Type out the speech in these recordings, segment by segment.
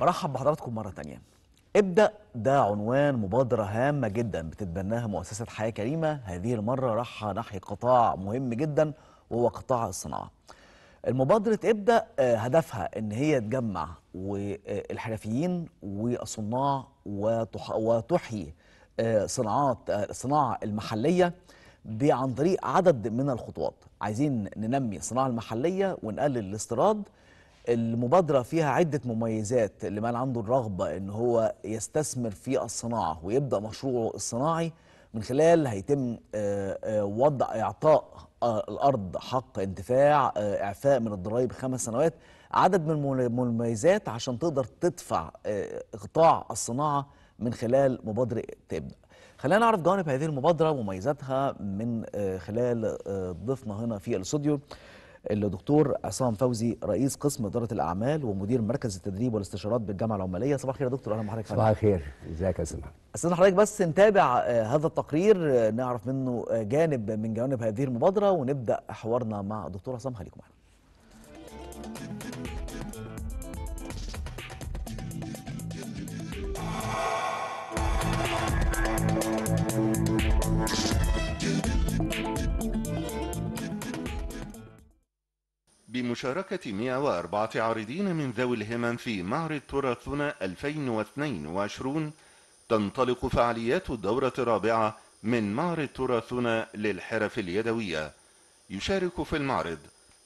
برحب بحضراتكم مرة تانية ابدأ ده عنوان مبادرة هامة جدا بتتبناها مؤسسة حياة كريمة هذه المرة راح ناحية قطاع مهم جدا وهو قطاع الصناعة المبادرة ابدأ آه، هدفها ان هي تجمع والحرفيين والصناع وتح- وتحيي آه، صناعات آه، الصناعة المحلية ب- عن طريق عدد من الخطوات عايزين ننمي الصناعة المحلية ونقلل الاستيراد المبادرة فيها عدة مميزات لمن عنده الرغبة ان هو يستثمر في الصناعة ويبدأ مشروعه الصناعي من خلال هيتم آه، آه، وضع اعطاء آه، الارض حق انتفاع آه، اعفاء من الضرائب خمس سنوات عدد من المميزات عشان تقدر تدفع آه، قطاع الصناعة من خلال مبادرة تبدأ خلينا نعرف جوانب هذه المبادرة ومميزاتها من آه، خلال آه، ضيفنا هنا في الاستوديو الدكتور عصام فوزي رئيس قسم إدارة الأعمال ومدير مركز التدريب والاستشارات بالجامعة العمالية صباح الخير يا دكتور أهلا بحضرتك صباح الخير ازيك يا سمح استاذ حضرتك بس نتابع آه، هذا التقرير آه، نعرف منه آه، جانب من جوانب هذه المبادرة ونبدأ حوارنا مع الدكتور عصام خليكم معنا بمشاركة 104 عارضين من ذوي الهمم في معرض تراثنا 2022 تنطلق فعاليات الدورة الرابعة من معرض تراثنا للحرف اليدوية يشارك في المعرض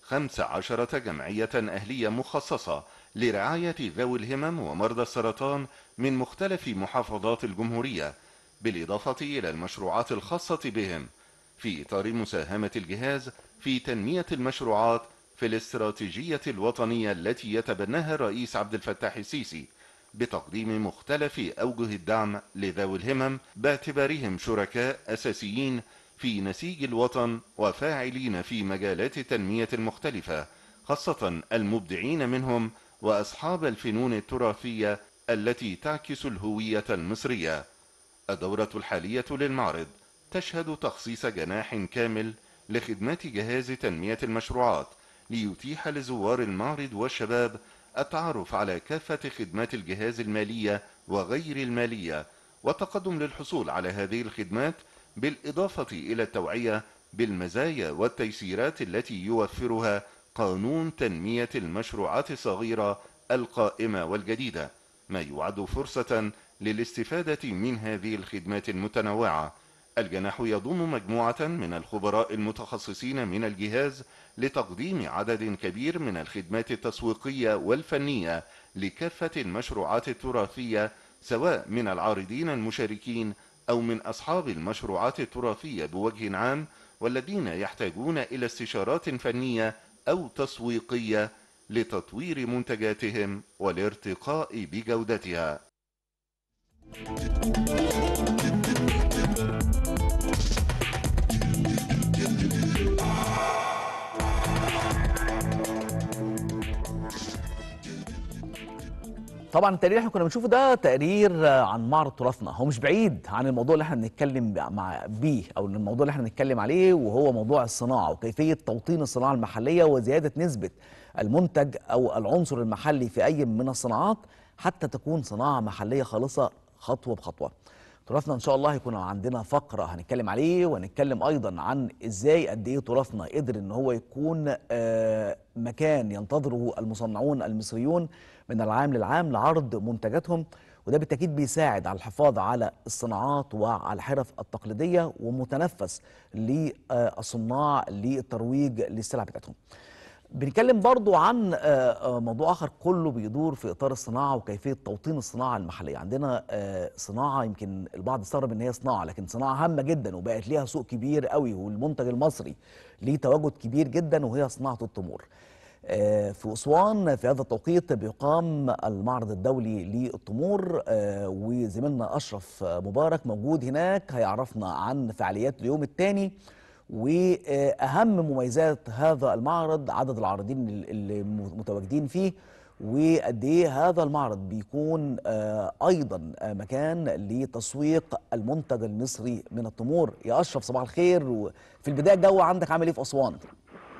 15 جمعية أهلية مخصصة لرعاية ذوي الهمم ومرضى السرطان من مختلف محافظات الجمهورية بالإضافة إلى المشروعات الخاصة بهم في إطار مساهمة الجهاز في تنمية المشروعات في الاستراتيجية الوطنية التي يتبناها الرئيس عبد الفتاح السيسي بتقديم مختلف أوجه الدعم لذوي الهمم باعتبارهم شركاء أساسيين في نسيج الوطن وفاعلين في مجالات التنمية المختلفة خاصة المبدعين منهم وأصحاب الفنون التراثية التي تعكس الهوية المصرية الدورة الحالية للمعرض تشهد تخصيص جناح كامل لخدمات جهاز تنمية المشروعات ليتيح لزوار المعرض والشباب التعرف على كافة خدمات الجهاز المالية وغير المالية والتقدم للحصول على هذه الخدمات بالإضافة إلى التوعية بالمزايا والتيسيرات التي يوفرها قانون تنمية المشروعات الصغيرة القائمة والجديدة ما يعد فرصة للاستفادة من هذه الخدمات المتنوعة الجناح يضم مجموعة من الخبراء المتخصصين من الجهاز لتقديم عدد كبير من الخدمات التسويقية والفنية لكافة المشروعات التراثية سواء من العارضين المشاركين أو من أصحاب المشروعات التراثية بوجه عام والذين يحتاجون إلى استشارات فنية أو تسويقية لتطوير منتجاتهم والارتقاء بجودتها طبعا التقرير اللي احنا كنا بنشوفه ده تقرير آه، عن معرض تراثنا هو مش بعيد عن الموضوع اللي احنا بنتكلم مع بيه او الموضوع اللي احنا بنتكلم عليه وهو موضوع الصناعه وكيفيه توطين الصناعه المحليه وزياده نسبه المنتج او العنصر المحلي في اي من الصناعات حتى تكون صناعه محليه خالصه خطوه بخطوه. تراثنا ان شاء الله هيكون عندنا فقره هنتكلم عليه وهنتكلم ايضا عن ازاي قد ايه تراثنا قدر ان هو يكون آه، مكان ينتظره المصنعون المصريون من العام للعام لعرض منتجاتهم وده بالتاكيد بيساعد على الحفاظ على الصناعات وعلى الحرف التقليديه ومتنفس للصناع للترويج للسلع بتاعتهم. بنتكلم برضو عن آه، آه، موضوع آخر كله بيدور في إطار الصناعة وكيفية توطين الصناعة المحلية عندنا آه، صناعة يمكن البعض استغرب إن هي صناعة لكن صناعة هامة جدا وبقت ليها سوق كبير قوي والمنتج المصري ليه تواجد كبير جدا وهي صناعة التمور آه، في أسوان في هذا التوقيت بيقام المعرض الدولي للتمور آه، وزميلنا أشرف آه، مبارك موجود هناك هيعرفنا عن فعاليات اليوم الثاني واهم مميزات هذا المعرض عدد العارضين اللي متواجدين فيه وقد ايه هذا المعرض بيكون آه، ايضا آه، مكان لتسويق المنتج المصري من التمور يا اشرف صباح الخير وفي البدايه الجو عندك عامل ايه في اسوان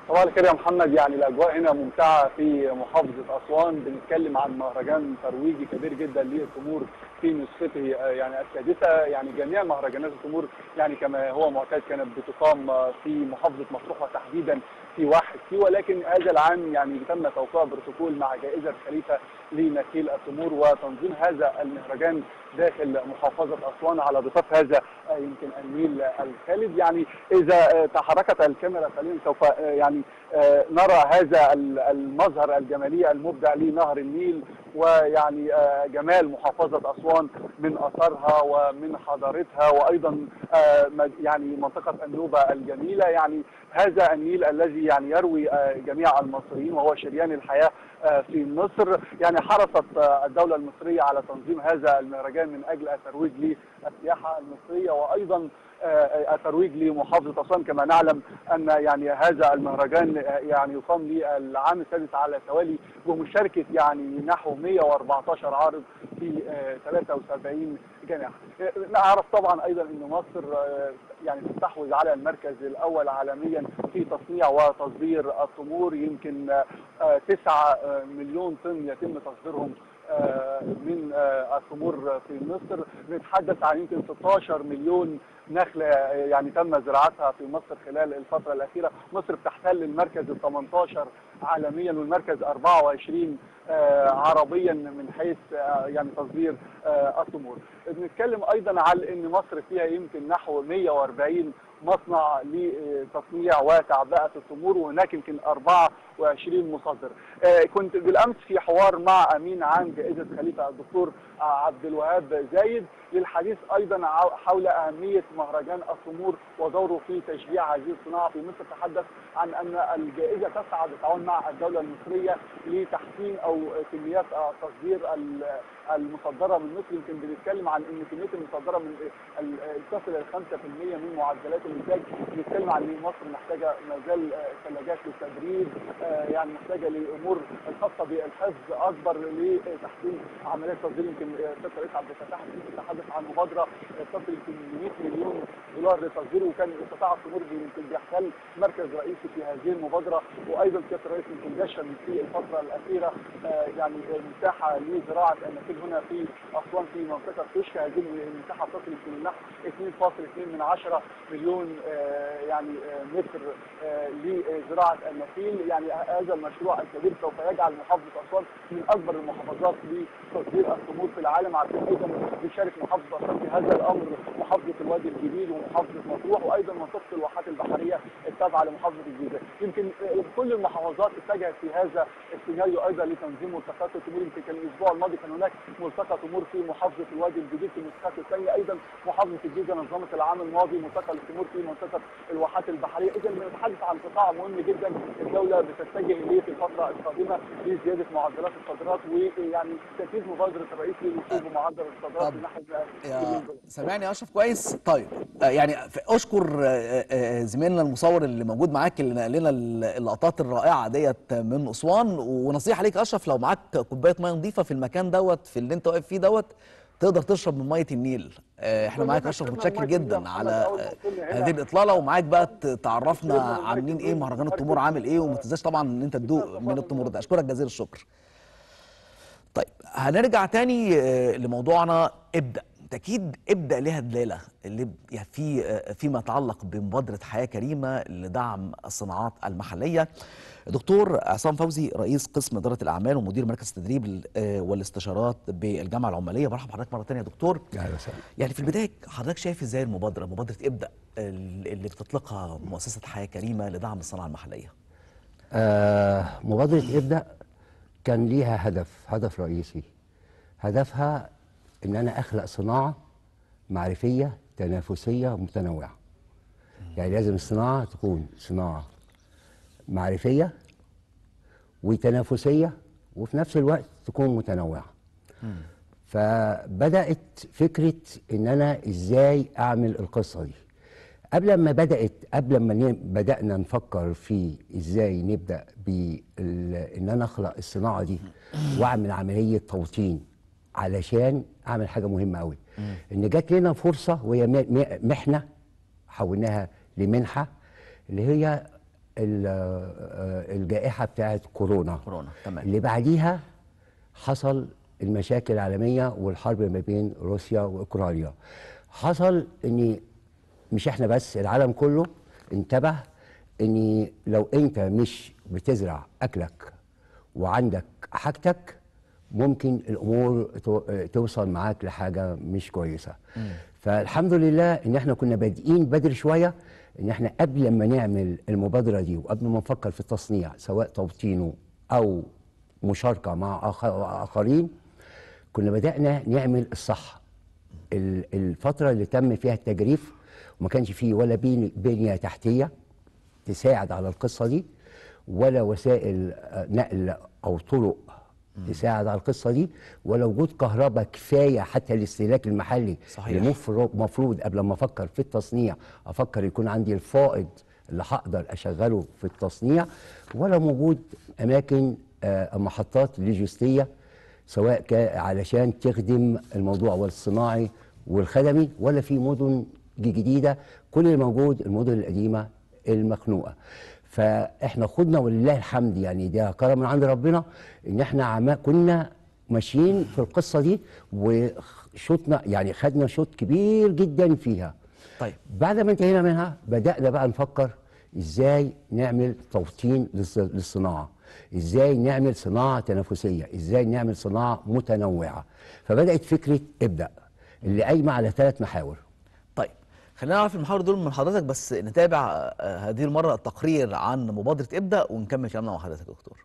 صباح الخير يا محمد يعني الاجواء هنا ممتعه في محافظه اسوان بنتكلم عن مهرجان ترويجي كبير جدا للتمور في نسخته آه، يعني السادسه يعني جميع مهرجانات التمور يعني كما هو معتاد كانت بتقام آه، في محافظه مطروح وتحديدا في واحد سي ولكن هذا العام يعني تم توقيع بروتوكول مع جائزه خليفه لنخيل التمور وتنظيم هذا المهرجان داخل محافظه اسوان على ضفاف هذا آه، يمكن النيل الخالد يعني اذا آه، تحركت الكاميرا قليلا سوف آه، يعني آه، نرى هذا ال- المظهر الجمالي المبدع لنهر النيل ويعني آه، جمال محافظه اسوان من اثارها ومن حضارتها وايضا آه، مد- يعني منطقه النوبه الجميله يعني هذا النيل الذي يعني يروي آه، جميع المصريين وهو شريان الحياه آه، في مصر يعني حرصت آه، الدوله المصريه على تنظيم هذا المهرجان من اجل الترويج للسياحه المصريه وايضا آه، الترويج لمحافظه اسوان كما نعلم ان يعني هذا المهرجان آه، يعني يقام للعام السادس على التوالي بمشاركه يعني نحو 114 عارض في آه، 73 جناح. آه، نعرف طبعا ايضا ان مصر آه، يعني تستحوذ على المركز الاول عالميا في تصنيع وتصدير التمور يمكن آه، 9 مليون طن يتم تصديرهم آه، من آه، التمور في مصر بنتحدث عن يمكن 16 مليون نخلة آه، يعني تم زراعتها في مصر خلال الفترة الأخيرة مصر بتحتل المركز ال 18 عالميا والمركز 24 آه، عربيا من حيث آه، يعني تصدير آه، التمور بنتكلم أيضا على أن مصر فيها يمكن نحو 140 مصنع لتصنيع وتعبئة التمور وهناك يمكن 24 مصدر آه، كنت بالأمس في حوار مع أمين عام جائزة خليفة الدكتور آه، عبد الوهاب زايد للحديث أيضا ع- حول أهمية مهرجان التمور ودوره في تشجيع هذه الصناعة في مصر تحدث عن أن الجائزة تسعى بالتعاون مع الدولة المصرية لتحسين أو كميات آه، تصدير ال- المصدرة من مصر يمكن بنتكلم عن أن كمية المصدرة من ال- تصل إلى 5% من معدلات الإنتاج بنتكلم عن أن مصر محتاجة ما زال آه، ثلاجات للتبريد آه، يعني محتاجة لأمور الخاصة بالحفظ أكبر لتحسين عمليات تصدير يمكن آه، السيد الرئيس عبد الفتاح السيسي تحدث عن مبادرة آه، تصل يمكن 100 مليون دولار لتصديره وكان استطاع التمور يمكن بيحتل مركز رئيسي في هذه المبادرة وأيضا سيادة الرئيس يمكن دشن في الفترة الأخيرة آه، يعني آه، مساحة لزراعة النخيل هنا في أسوان في منطقة توشكا هذه المساحة تصل يمكن نحو 2.2 من 10 مليون آه، يعني آه، متر آه، لزراعة النخيل يعني هذا المشروع الكبير سوف يجعل محافظة أسوان من أكبر المحافظات لتصدير التمور في العالم عارفين أيضا بيشارك محافظة أسوان في هذا الأمر محافظة الوادي الجديد ومحافظة مطروح وأيضا منطقة الواحات البحرية التابعة لمحافظة الجيزة يمكن آه، كل المحافظات اتجهت في هذا السيناريو أيضا لتنظيم ملتقيات التمور يمكن كان الأسبوع الماضي كان هناك ملتقى تمور في محافظة الوادي الجديد في النسخات الثانية أيضا محافظة الجيزة نظمت العام الماضي ملتقى للتمور في منطقة الواحات البحرية إذا بنتحدث عن قطاع مهم جدا الدولة بتتجه إليه في الفترة القادمة لزيادة معدلات الصادرات ويعني تنفيذ مبادرة الرئيس للوصول بمعدل الصادرات طب لنحو يا مليون دولار. سامعني يا اشرف كويس طيب آه، يعني ف- اشكر آه، آه، زميلنا المصور اللي موجود معاك اللي نقل لنا ال- اللقطات الرائعه ديت من اسوان ونصيحه ليك اشرف لو معاك كوبايه ميه نظيفه في المكان دوت في اللي انت واقف فيه دوت تقدر تشرب من ميه النيل آه، احنا معاك يا اشرف شربنا متشكر المية دي يا جدا محمد على أول ما آه، وصلنا هنا. هذه الاطلاله ومعاك بقى ت- تعرفنا شربنا المية عاملين دي ايه مهرجان مركز التمور عامل ايه وما ال- تنساش طبعا ان انت تدوق من التمور ده اشكرك جزيل الشكر طيب هنرجع تاني آه، لموضوعنا ابدا اكيد ابدا لها دلاله اللي ب- يعني في آه، فيما يتعلق بمبادره حياه كريمه لدعم الصناعات المحليه دكتور عصام فوزي رئيس قسم اداره الاعمال ومدير مركز التدريب ال- آه، والاستشارات بالجامعه العماليه برحب بحضرتك مره ثانيه يا دكتور اهلا وسهلا يعني في البدايه حضرتك شايف ازاي المبادره مبادره ابدا ال- اللي بتطلقها مؤسسه حياه كريمه لدعم الصناعه المحليه آه مبادرة ابدأ كان ليها هدف هدف رئيسي هدفها ان انا اخلق صناعة معرفية تنافسية متنوعة يعني لازم الصناعة تكون صناعة معرفية وتنافسية وفي نفس الوقت تكون متنوعة فبدأت فكرة ان انا ازاي اعمل القصة دي قبل ما بدأت قبل ما ن- بدأنا نفكر في ازاي نبدأ بان انا اخلق الصناعة دي واعمل عملية توطين علشان اعمل حاجة مهمة قوي ان جات لنا فرصة وهي م- م- محنة حولناها لمنحة اللي هي ال- آه، الجائحه بتاعت كورونا كورونا تمام اللي بعديها حصل المشاكل العالميه والحرب ما بين روسيا واوكرانيا حصل ان مش احنا بس العالم كله انتبه ان لو انت مش بتزرع اكلك وعندك حاجتك ممكن الامور تو- توصل معاك لحاجه مش كويسه فالحمد لله ان احنا كنا بادئين بدري شويه ان احنا قبل ما نعمل المبادره دي وقبل ما نفكر في التصنيع سواء توطينه او مشاركه مع آخ- اخرين كنا بدانا نعمل الصح ال- الفتره اللي تم فيها التجريف وما كانش فيه ولا بين- بنيه تحتيه تساعد على القصه دي ولا وسائل آه، نقل او طرق تساعد على القصه دي ولا وجود كهرباء كفايه حتى الاستهلاك المحلي صحيح. اللي مفرو- مفروض قبل ما افكر في التصنيع افكر يكون عندي الفائض اللي هقدر اشغله في التصنيع ولا وجود اماكن آه، محطات لوجستيه سواء كا- علشان تخدم الموضوع والصناعي والخدمي ولا في مدن جديده كل اللي موجود المدن القديمه المخنوقه فاحنا خدنا ولله الحمد يعني ده كرم من عند ربنا ان احنا عما كنا ماشيين في القصه دي وشوطنا يعني خدنا شوط كبير جدا فيها طيب بعد ما انتهينا منها بدأنا بقى نفكر ازاي نعمل توطين للص- للصناعة ازاي نعمل صناعة تنافسية ازاي نعمل صناعة متنوعة فبدأت فكرة ابدأ اللي قايمة على ثلاث محاور طيب خلينا نعرف المحاور دول من حضرتك بس نتابع آه، هذه المره التقرير عن مبادره ابدا ونكمل كلامنا مع حضرتك يا دكتور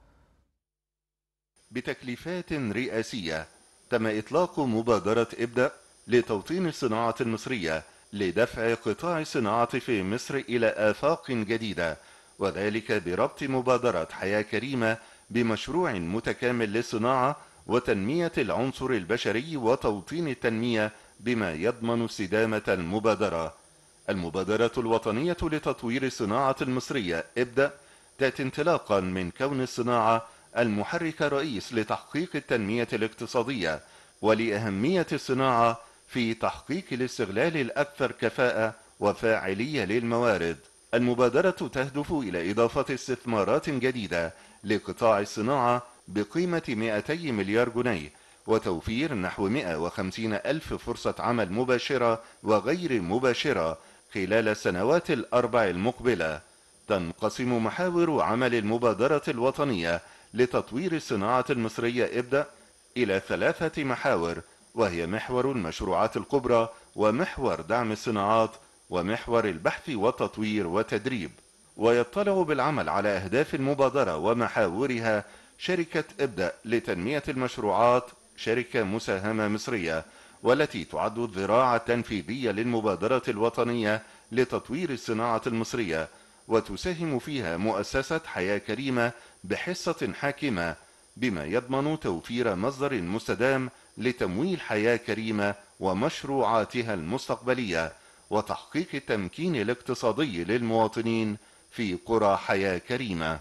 بتكليفات رئاسية تم إطلاق مبادرة ابدأ لتوطين الصناعة المصرية لدفع قطاع الصناعة في مصر إلى آفاق جديدة وذلك بربط مبادرة حياة كريمة بمشروع متكامل للصناعة وتنمية العنصر البشري وتوطين التنمية بما يضمن استدامة المبادرة المبادرة الوطنية لتطوير الصناعة المصرية ابدأ تأتي انطلاقا من كون الصناعة المحرك الرئيس لتحقيق التنمية الاقتصادية ولأهمية الصناعة في تحقيق الاستغلال الأكثر كفاءة وفاعلية للموارد المبادرة تهدف إلى إضافة استثمارات جديدة لقطاع الصناعة بقيمة 200 مليار جنيه وتوفير نحو 150 ألف فرصة عمل مباشرة وغير مباشرة خلال السنوات الأربع المقبلة تنقسم محاور عمل المبادرة الوطنية لتطوير الصناعة المصرية ابدأ إلى ثلاثة محاور وهي محور المشروعات الكبرى ومحور دعم الصناعات ومحور البحث والتطوير والتدريب ويطلع بالعمل على أهداف المبادرة ومحاورها شركة ابدأ لتنمية المشروعات شركة مساهمة مصرية والتي تعد الذراع التنفيذية للمبادرة الوطنية لتطوير الصناعة المصرية وتساهم فيها مؤسسة حياة كريمة بحصة حاكمة بما يضمن توفير مصدر مستدام لتمويل حياة كريمة ومشروعاتها المستقبلية وتحقيق التمكين الاقتصادي للمواطنين في قرى حياة كريمة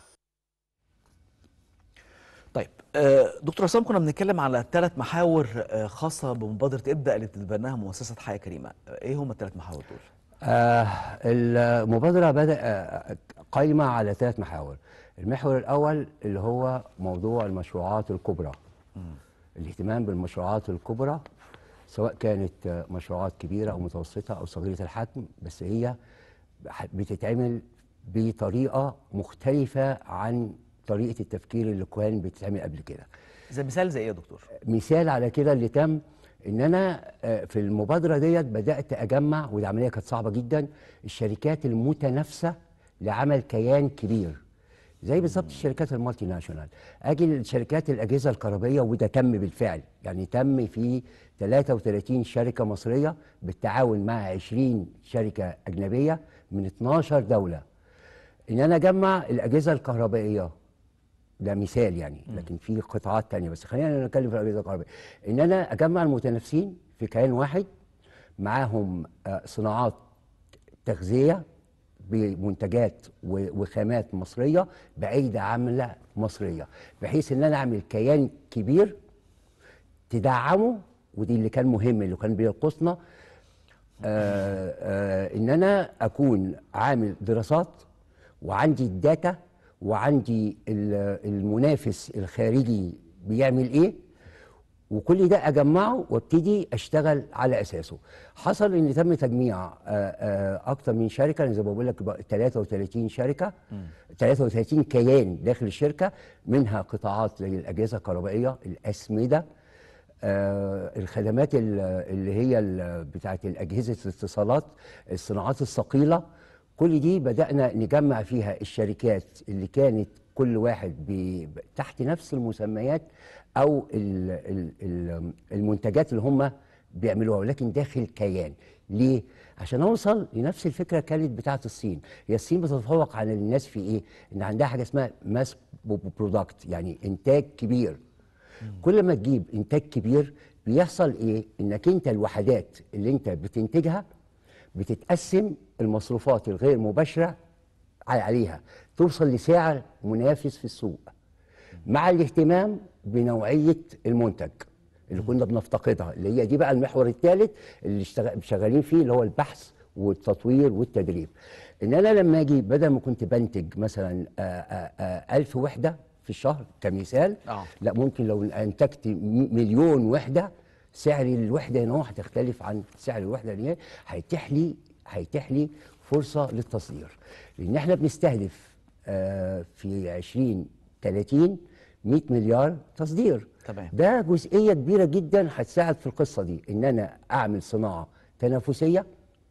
طيب آه، دكتور عصام كنا بنتكلم على ثلاث محاور آه، خاصه بمبادره ابدا اللي بتتبناها مؤسسه حياه كريمه آه، ايه هم الثلاث محاور دول آه المبادرة بدأ آه، قايمة على ثلاث محاور المحور الأول اللي هو موضوع المشروعات الكبرى الاهتمام بالمشروعات الكبرى سواء كانت آه، مشروعات كبيرة أو متوسطة أو صغيرة الحجم بس هي ح- بتتعمل بطريقة مختلفة عن طريقة التفكير اللي كان بتتعمل قبل كده زي مثال زي ايه يا دكتور مثال على كده اللي تم ان انا آه، في المبادره ديت بدات اجمع ودي عمليه كانت صعبه جدا الشركات المتنافسه لعمل كيان كبير زي بالظبط الشركات المالتي ناشونال اجي لشركات الاجهزه الكهربائيه وده تم بالفعل يعني تم في 33 شركه مصريه بالتعاون مع 20 شركه اجنبيه من 12 دوله ان انا اجمع الاجهزه الكهربائيه ده مثال يعني لكن في قطاعات تانية بس خلينا نتكلم في الاجهزه الكهربائيه ان انا اجمع المتنافسين في كيان واحد معاهم آه، صناعات تغذيه بمنتجات و- وخامات مصريه بايدي عامله مصريه بحيث ان انا اعمل كيان كبير تدعمه ودي اللي كان مهم اللي كان بينقصنا آه آه ان انا اكون عامل دراسات وعندي الداتا وعندي ال- المنافس الخارجي بيعمل ايه وكل ده اجمعه وابتدي اشتغل على اساسه حصل ان تم تجميع آه، آه، اكتر من شركه أنا زي ما بقول لك بقى 33 شركه 33 كيان داخل الشركه منها قطاعات زي الاجهزه الكهربائيه الاسمده آه، الخدمات ال- اللي هي ال- بتاعه الاجهزه الاتصالات الصناعات الثقيله كل دي بدانا نجمع فيها الشركات اللي كانت كل واحد بي- ب- تحت نفس المسميات او ال ال ال المنتجات اللي هم بيعملوها ولكن داخل كيان ليه عشان اوصل لنفس الفكره كانت بتاعه الصين هي الصين بتتفوق على الناس في ايه ان عندها حاجه اسمها ماس برودكت يعني انتاج كبير كل ما تجيب انتاج كبير بيحصل ايه انك انت الوحدات اللي انت بتنتجها بتتقسم المصروفات الغير مباشره على- عليها توصل لسعر منافس في السوق مع الاهتمام بنوعيه المنتج اللي كنا بنفتقدها اللي هي دي بقى المحور الثالث اللي اشتغ- شغالين فيه اللي هو البحث والتطوير والتدريب ان انا لما اجي بدل ما كنت بنتج مثلا آه، آه، آه، ألف وحده في الشهر كمثال آه. لا ممكن لو انتجت م- مليون وحده سعر الوحده هنا هتختلف عن سعر الوحده اللي هي هيتيح لي هيتيح لي فرصه للتصدير لان احنا بنستهدف آه، في 20 30 100 مليار تصدير تمام. ده جزئيه كبيره جدا هتساعد في القصه دي ان انا اعمل صناعه تنافسيه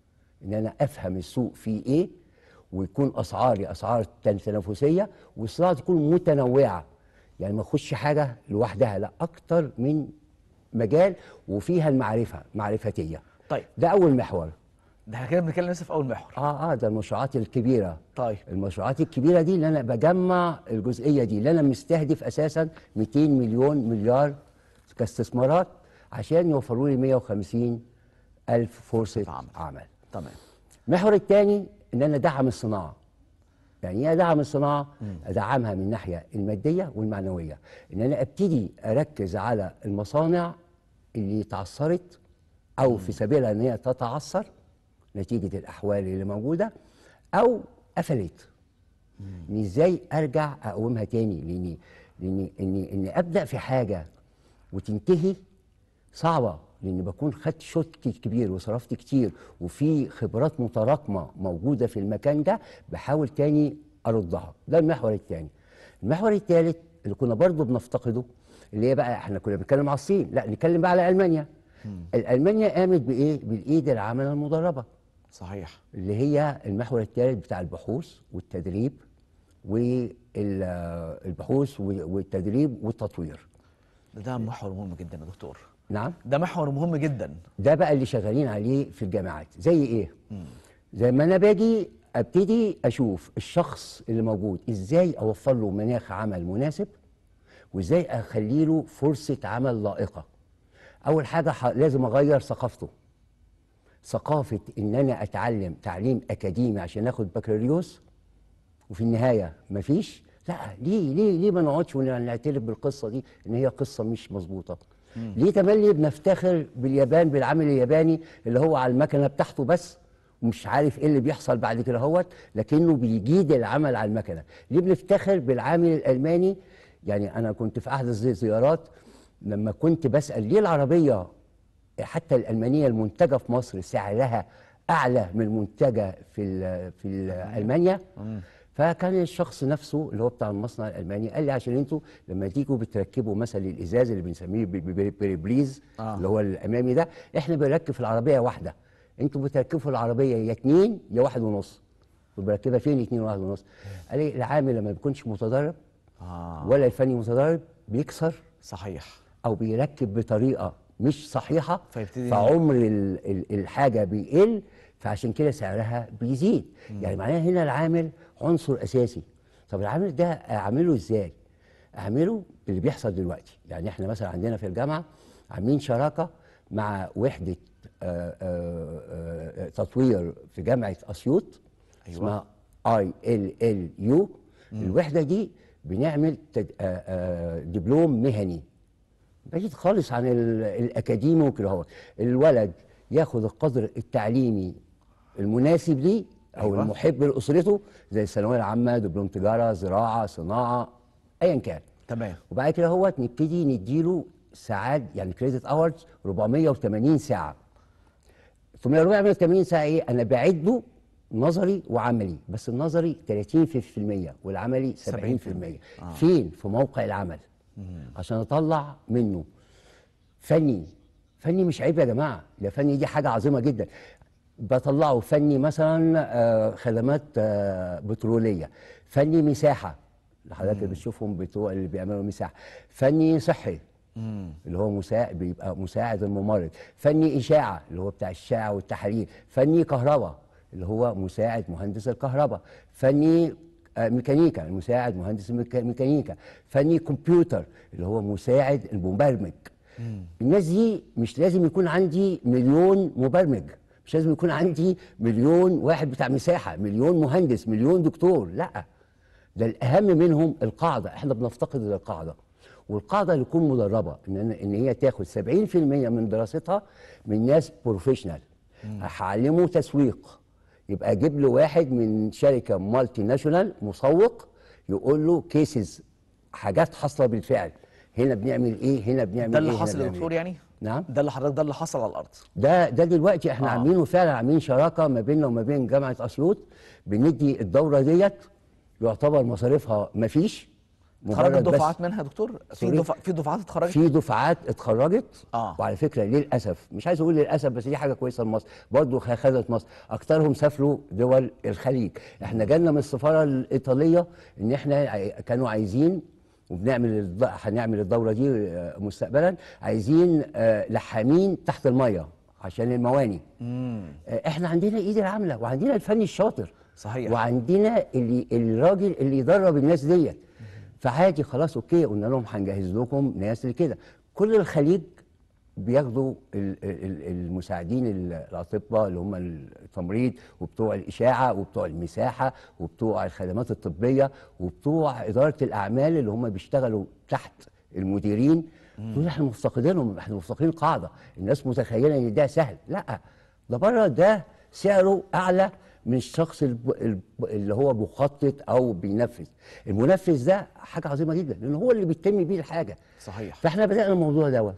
ان انا افهم السوق فيه ايه ويكون اسعاري اسعار تن- تنافسيه والصناعه تكون متنوعه يعني ما اخش حاجه لوحدها لا اكتر من مجال وفيها المعرفه معرفتيه طيب ده اول محور ده احنا كده بنتكلم لسه في اول محور اه اه ده المشروعات الكبيره طيب المشروعات الكبيره دي اللي انا بجمع الجزئيه دي اللي انا مستهدف اساسا 200 مليون مليار كاستثمارات عشان يوفروا لي 150 الف فرصه عمل. عمل تمام المحور الثاني ان انا ادعم الصناعه يعني ايه ادعم الصناعه ادعمها من الناحيه الماديه والمعنويه ان انا ابتدي اركز على المصانع اللي تعثرت او في سبيلها ان هي تتعثر نتيجه الاحوال اللي موجوده او قفلت ان ازاي ارجع اقومها تاني لان لان ان ان ابدا في حاجه وتنتهي صعبه لان بكون خدت شوط كبير وصرفت كتير وفي خبرات متراكمه موجوده في المكان ده بحاول تاني اردها ده المحور الثاني المحور الثالث اللي كنا برضو بنفتقده اللي هي بقى احنا كنا بنتكلم على الصين لا نتكلم بقى على المانيا المانيا قامت بايه بالايد العامله المدربه صحيح اللي هي المحور الثالث بتاع البحوث والتدريب والبحوث والتدريب والتطوير ده, ده محور مهم جدا يا دكتور نعم ده محور مهم جدا ده بقى اللي شغالين عليه في الجامعات زي ايه زي ما انا باجي ابتدي اشوف الشخص اللي موجود ازاي اوفر له مناخ عمل مناسب وازاي اخلي له فرصه عمل لائقه اول حاجه ح- لازم اغير ثقافته ثقافه ان انا اتعلم تعليم اكاديمي عشان اخد بكالوريوس وفي النهايه مفيش لا ليه ليه ليه ما نقعدش ونعترف بالقصه دي ان هي قصه مش مظبوطه ليه تملي بنفتخر باليابان بالعامل الياباني اللي هو على المكنه بتاعته بس ومش عارف ايه اللي بيحصل بعد كده هوت لكنه بيجيد العمل على المكنه ليه بنفتخر بالعامل الالماني يعني انا كنت في احد الزي- الزيارات لما كنت بسال ليه العربيه حتى الالمانيه المنتجه في مصر سعرها اعلى من المنتجه في ال في ال المانيا فكان الشخص نفسه اللي هو بتاع المصنع الالماني قال لي عشان انتوا لما تيجوا بتركبوا مثلا الازاز اللي بنسميه ب- ب- بريبليز آه. اللي هو الامامي ده احنا بنركب في العربيه واحده انتوا بتركبوا في العربيه يا اتنين يا واحد ونص وبركبها فين اتنين وواحد ونص قال لي العامل لما بيكونش متدرب آه. ولا الفني متدرب بيكسر صحيح او بيركب بطريقه مش صحيحه فيبتدي- فعمر ال- ال- الحاجه بيقل فعشان كده سعرها بيزيد يعني معناها هنا العامل عنصر اساسي طب العامل ده اعمله ازاي اعمله اللي بيحصل دلوقتي يعني احنا مثلا عندنا في الجامعه عاملين شراكه مع وحده آه، آه، آه، تطوير في جامعه اسيوط أيوة. اسمها اي ال ال يو الوحده دي بنعمل تد... آه، آه، دبلوم مهني بعيد خالص عن ال- الاكاديمي وكده هو الولد ياخد القدر التعليمي المناسب ليه او أيوة. المحب لاسرته زي الثانويه العامه دبلوم تجاره زراعه صناعه ايا كان تمام وبعد كده هو نبتدي نديله ساعات يعني كريدت اورز 480 ساعه ثم 480 ساعه ايه انا بعده نظري وعملي بس النظري 30% والعملي 70% 70%. آه. فين في موقع العمل عشان اطلع منه فني فني مش عيب يا جماعه ده فني دي حاجه عظيمه جدا بطلعه فني مثلا آه، خدمات آه، بتروليه فني مساحه اللي حضرتك بتشوفهم بتوع اللي بيعملوا مساحه فني صحي اللي هو مساعد بيبقى مساعد الممرض فني اشاعه اللي هو بتاع الاشاعه والتحاليل فني كهرباء اللي هو مساعد مهندس الكهرباء فني آه، ميكانيكا المساعد مهندس الميكا- ميكانيكا فني كمبيوتر اللي هو مساعد المبرمج الناس دي مش لازم يكون عندي مليون مبرمج مش لازم يكون عندي مليون واحد بتاع مساحه مليون مهندس مليون دكتور لا ده الاهم منهم القاعده احنا بنفتقد للقاعده والقاعده اللي تكون مدربه ان أنا- ان هي تاخد 70% من دراستها من ناس بروفيشنال هعلمه تسويق يبقى اجيب له واحد من شركه مالتي ناشونال مسوق يقول له كيسز حاجات حاصله بالفعل هنا بنعمل ايه هنا بنعمل ده اللي ايه هنا حصل يا بنعمل دكتور إيه؟ يعني نعم ده اللي حضرتك ده اللي حصل على الارض ده ده دلوقتي احنا آه. آه. عاملينه فعلا عاملين شراكه ما بيننا وما بين جامعه اسيوط بندي الدوره ديت يعتبر مصاريفها ما فيش خرجت مجرد بس دفعات منها يا دكتور في سوري؟ دفع في دفعات اتخرجت في دفعات اتخرجت آه. وعلى فكره للاسف مش عايز اقول للاسف بس دي حاجه كويسه لمصر برضه خدت مصر اكثرهم سافروا دول الخليج احنا جالنا من السفاره الايطاليه ان احنا عاي- كانوا عايزين وبنعمل الد- هنعمل الدوره دي آه، مستقبلا عايزين آه، لحامين تحت الميه عشان المواني آه، احنا عندنا ايد العامله وعندنا الفني الشاطر صحيح. وعندنا اللي الراجل اللي يدرب الناس ديت فعادي خلاص اوكي قلنا لهم هنجهز لكم ناس لكده كل الخليج بياخدوا ال- ال- المساعدين ال- الاطباء اللي هم التمريض وبتوع الاشاعه وبتوع المساحه وبتوع الخدمات الطبيه وبتوع اداره الاعمال اللي هم بيشتغلوا تحت المديرين دول احنا مفتقدينهم احنا مفتقدين قاعده الناس متخيله ان ده سهل لا ده بره ده سعره اعلى من الشخص الب- الب- اللي هو مخطط او بينفذ المنفذ ده حاجه عظيمه جدا لان هو اللي بيتم بيه الحاجه صحيح فاحنا بدانا الموضوع دوت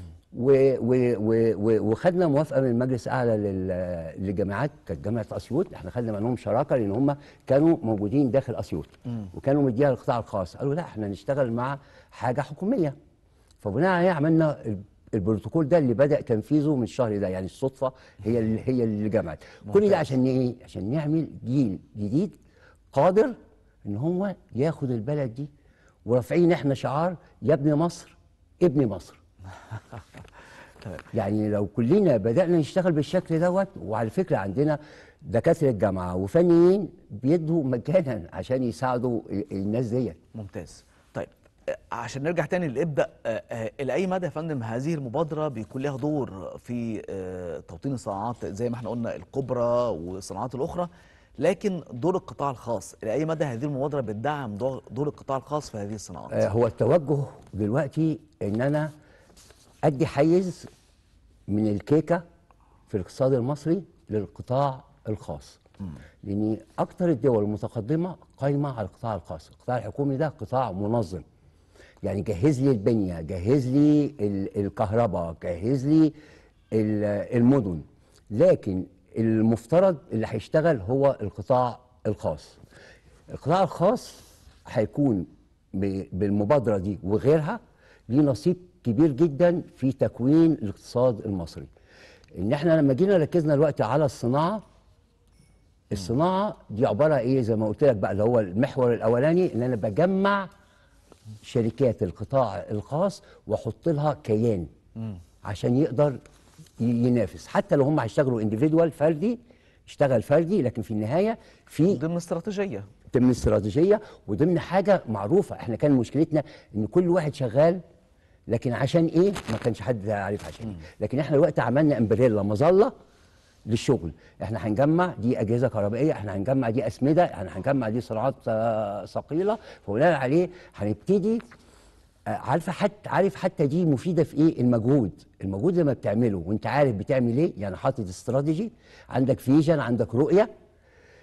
و- و- و- و- وخدنا موافقه من المجلس الاعلى لل- للجامعات كانت جامعه اسيوط احنا خدنا معاهم شراكه لان هم كانوا موجودين داخل اسيوط وكانوا مديها للقطاع الخاص قالوا لا احنا نشتغل مع حاجه حكوميه فبناء عليه عملنا ال- البروتوكول ده اللي بدا تنفيذه من الشهر ده يعني الصدفه هي اللي هي اللي جمعت كل ده عشان ايه عشان نعمل جيل جديد قادر ان هو ياخد البلد دي ورافعين احنا شعار يا ابن مصر ابن مصر يعني لو كلنا بدأنا نشتغل بالشكل دوت وعلى فكرة عندنا دكاترة الجامعة وفنيين بيدوا مجانا عشان يساعدوا الناس ديت ممتاز طيب آه، عشان نرجع تاني للابدا آه، آه، الى اي مدى يا فندم هذه المبادره بيكون لها دور في آه، توطين الصناعات زي ما احنا قلنا الكبرى والصناعات الاخرى لكن دور القطاع الخاص الى اي مدى هذه المبادره بتدعم دور دور القطاع الخاص في هذه الصناعات آه، هو التوجه دلوقتي ان انا ادي حيز من الكيكه في الاقتصاد المصري للقطاع الخاص لان اكتر الدول المتقدمه قايمه على القطاع الخاص القطاع الحكومي ده قطاع منظم يعني جهز لي البنيه جهز لي ال- الكهرباء جهز لي ال- المدن لكن المفترض اللي هيشتغل هو القطاع الخاص القطاع الخاص هيكون ب- بالمبادره دي وغيرها ليه نصيب كبير جدا في تكوين الاقتصاد المصري ان احنا لما جينا ركزنا دلوقتي على الصناعه الصناعه دي عباره ايه زي ما قلت لك بقى اللي هو المحور الاولاني ان انا بجمع شركات القطاع الخاص واحط لها كيان عشان يقدر ي- ينافس حتى لو هم هيشتغلوا انديفيدوال فردي اشتغل فردي لكن في النهايه في ضمن استراتيجيه ضمن استراتيجيه وضمن حاجه معروفه احنا كان مشكلتنا ان كل واحد شغال لكن عشان ايه ما كانش حد عارف عشان ايه لكن احنا دلوقتي عملنا امبريلا مظله للشغل احنا هنجمع دي اجهزه كهربائيه احنا هنجمع دي اسمده احنا هنجمع دي صناعات آه، ثقيله فبناء عليه هنبتدي آه، عارفه حتى عارف حتى دي مفيده في ايه المجهود المجهود لما بتعمله وانت عارف بتعمل ايه يعني حاطط استراتيجي عندك فيجن عندك رؤيه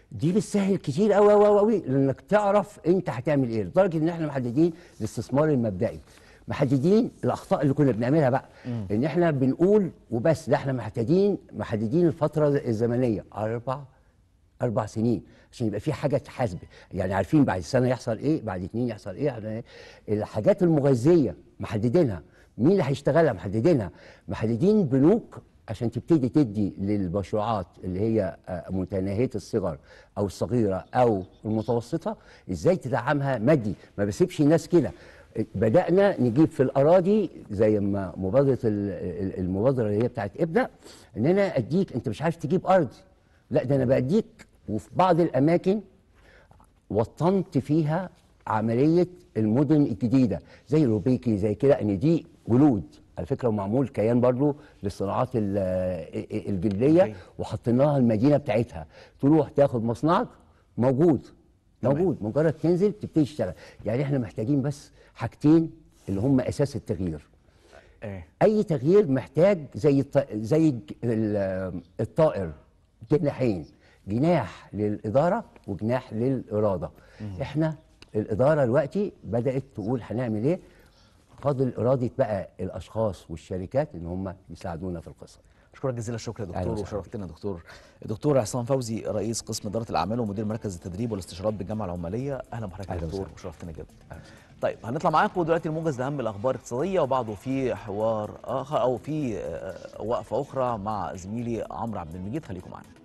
دي بتسهل كتير قوي قوي قوي لانك تعرف انت هتعمل ايه لدرجه ان احنا محددين الاستثمار المبدئي محددين الاخطاء اللي كنا بنعملها بقى ان احنا بنقول وبس لا احنا محددين محددين الفتره الزمنيه اربع اربع سنين عشان يبقى في حاجه تحاسب يعني عارفين بعد سنه يحصل ايه بعد اتنين يحصل ايه بعد إيه. الحاجات المغذيه محددينها مين اللي هيشتغلها محددينها محددين بنوك عشان تبتدي تدي للمشروعات اللي هي آه، متناهيه الصغر او الصغيره او المتوسطه ازاي تدعمها مادي ما بسيبش الناس كده بدانا نجيب في الاراضي زي ما مبادره ال- ال- المبادره اللي هي بتاعت ابدا ان انا اديك انت مش عارف تجيب ارض لا ده انا بديك وفي بعض الاماكن وطنت فيها عمليه المدن الجديده زي روبيكي زي كده ان دي جلود على فكره ومعمول كيان برضو للصناعات ال- الجلديه أيوة. وحطيناها المدينه بتاعتها تروح تاخد مصنعك موجود تمام. موجود مجرد تنزل تبتدي تشتغل يعني احنا محتاجين بس حاجتين اللي هم اساس التغيير ايه اي تغيير محتاج زي الط... زي الج- ال- الطائر جناحين جناح للاداره وجناح للاراده احنا الاداره دلوقتي بدات تقول هنعمل ايه فاضل اراده بقى الاشخاص والشركات ان هم يساعدونا في القصه اشكرك جزيل الشكر يا أهلا دكتور وسهلا. وشرفتنا يا دكتور الدكتور عصام فوزي رئيس قسم اداره الاعمال ومدير مركز التدريب والاستشارات بالجامعه العماليه اهلا بحضرتك يا أهلا دكتور وسهلا. وشرفتنا جدا طيب هنطلع معاكم دلوقتي الموجز لاهم الاخبار الاقتصاديه وبعده في حوار اخر او في آه، وقفه اخرى مع زميلي عمرو عبد المجيد خليكم معانا